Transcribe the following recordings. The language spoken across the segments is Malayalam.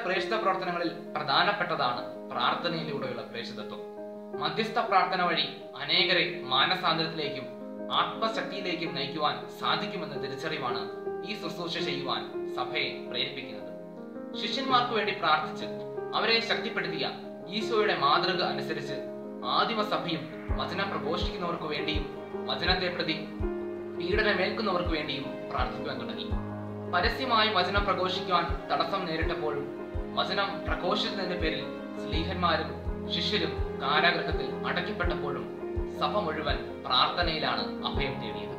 പ്രേക്ഷിത പ്രവർത്തനങ്ങളിൽ പ്രധാനപ്പെട്ടതാണ് പ്രാർത്ഥനയിലൂടെയുള്ള പ്രേക്ഷിതത്വം മധ്യസ്ഥ പ്രാർത്ഥന വഴി അനേകരെ മാനസാന്തരത്തിലേക്കും ആത്മശക്തിയിലേക്കും നയിക്കുവാൻ സാധിക്കുമെന്ന തിരിച്ചറിവാണ് ഈ ശുശ്രൂഷ ചെയ്യുവാൻ സഭയെ പ്രേരിപ്പിക്കുന്നത് ശിഷ്യന്മാർക്ക് വേണ്ടി പ്രാർത്ഥിച്ച് അവരെ ശക്തിപ്പെടുത്തിയ ഈശോയുടെ മാതൃക അനുസരിച്ച് ആദിമസഭയും വചനം പ്രഘോഷിക്കുന്നവർക്ക് വേണ്ടിയും വചനത്തെ പ്രതി പീഡനമേൽക്കുന്നവർക്ക് വേണ്ടിയും പ്രാർത്ഥിക്കുവാൻ തുടങ്ങി പരസ്യമായി വചനം പ്രഘോഷിക്കുവാൻ തടസ്സം നേരിട്ടപ്പോഴും വചനം പ്രഘോഷിച്ചതിന്റെ പേരിൽ സ്ലീഹന്മാരും ശിഷ്യരും കാരാഗ്രഹത്തിൽ അടയ്ക്കപ്പെട്ടപ്പോഴും സഭ മുഴുവൻ പ്രാർത്ഥനയിലാണ് അഭയം തേടിയത്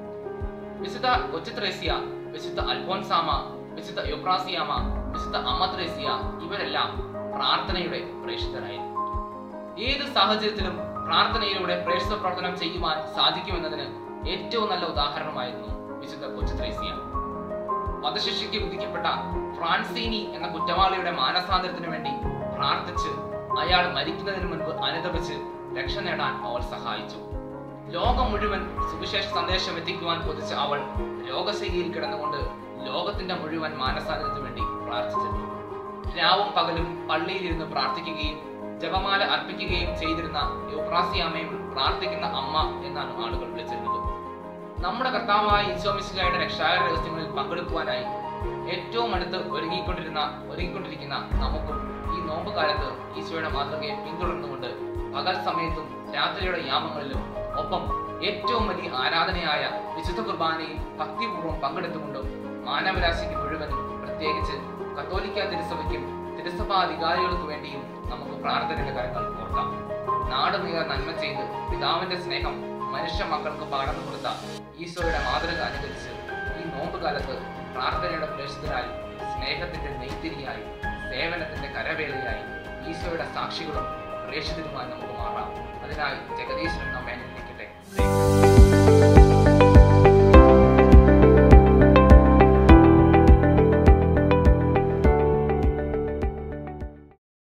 വിശുദ്ധ കൊച്ചുത്രേസ്യ വിശുദ്ധ അൽഫോൻസാമ വിശുദ്ധ യുബ്രാസിയാമ വിശുദ്ധ അമ്മത്രേസ്യ ഇവരെല്ലാം പ്രാർത്ഥനയുടെ പ്രേക്ഷിതരായിരുന്നു ഏത് സാഹചര്യത്തിലും പ്രാർത്ഥനയിലൂടെ പ്രേക്ഷിത പ്രവർത്തനം ചെയ്യുവാൻ സാധിക്കുമെന്നതിന് ഏറ്റവും നല്ല ഉദാഹരണമായിരുന്നു വിശുദ്ധ കൊച്ചുത്രേസ്യ വധശിക്ഷയ്ക്ക് വിധിക്കപ്പെട്ട ഫ്രാൻസീനി എന്ന കുറ്റവാളിയുടെ മാനസാന്തരത്തിന് വേണ്ടി പ്രാർത്ഥിച്ച് അയാൾ മരിക്കുന്നതിന് മുൻപ് അനുദപിച്ച് രക്ഷ നേടാൻ അവൾ സഹായിച്ചു ലോകം മുഴുവൻ സുവിശേഷ സന്ദേശം എത്തിക്കുവാൻ കൊതിച്ച അവൾ രോഗശൈലിയിൽ കിടന്നുകൊണ്ട് ലോകത്തിന്റെ മുഴുവൻ മാനസാന്തരത്തിന് വേണ്ടി പ്രാർത്ഥിച്ചിരുന്നു രാവും പകലും പള്ളിയിലിരുന്ന് പ്രാർത്ഥിക്കുകയും ജപമാല അർപ്പിക്കുകയും ചെയ്തിരുന്ന യുബ്രാസിയാമയും പ്രാർത്ഥിക്കുന്ന അമ്മ എന്നാണ് ആളുകൾ വിളിച്ചിരുന്നത് നമ്മുടെ കർത്താവായ ഈശോമിശിഹായുടെ രക്ഷാകര രഹസ്യങ്ങളിൽ പങ്കെടുക്കുവാനായി ഏറ്റവും അടുത്ത് ഒരുങ്ങിക്കൊണ്ടിരുന്ന ഒരുങ്ങിക്കൊണ്ടിരിക്കുന്ന നമുക്കും ഈ നോമ്പ് കാലത്ത് ഈശോയുടെ മാതൃകയെ പിന്തുടർന്നുകൊണ്ട് പകൽ സമയത്തും രാത്രിയുടെ യാമങ്ങളിലും ഒപ്പം ഏറ്റവും വലിയ ആരാധനയായ വിശുദ്ധ കുർബാനയിൽ ഭക്തിപൂർവ്വം പങ്കെടുത്തുകൊണ്ടും മാനവരാശിക്ക് മുഴുവനും പ്രത്യേകിച്ച് കത്തോലിക്ക തിരുസഭയ്ക്കും തിരുസഭാധികാരികൾക്ക് വേണ്ടിയും നമുക്ക് പ്രാർത്ഥനയുടെ കരങ്ങൾ ഓർക്കാം നാട് നീള നന്മ ചെയ്ത് പിതാവിന്റെ സ്നേഹം മനുഷ്യ മക്കൾക്ക് പകർന്നു കൊടുത്ത ഈശോയുടെ മാതൃക അനുകരിച്ച് ഈ നോമ്പ് കാലത്ത് പ്രാർത്ഥനയുടെ പ്രേക്ഷിതരായി സ്നേഹത്തിന്റെ നെയ്ത്തിരിയായി സേവനത്തിന്റെ കരവേലയായി ഈശോയുടെ സാക്ഷികളും പ്രേക്ഷിതരുമായി നമുക്ക് മാറാം അതിനായി ജഗദീശ്വരൻ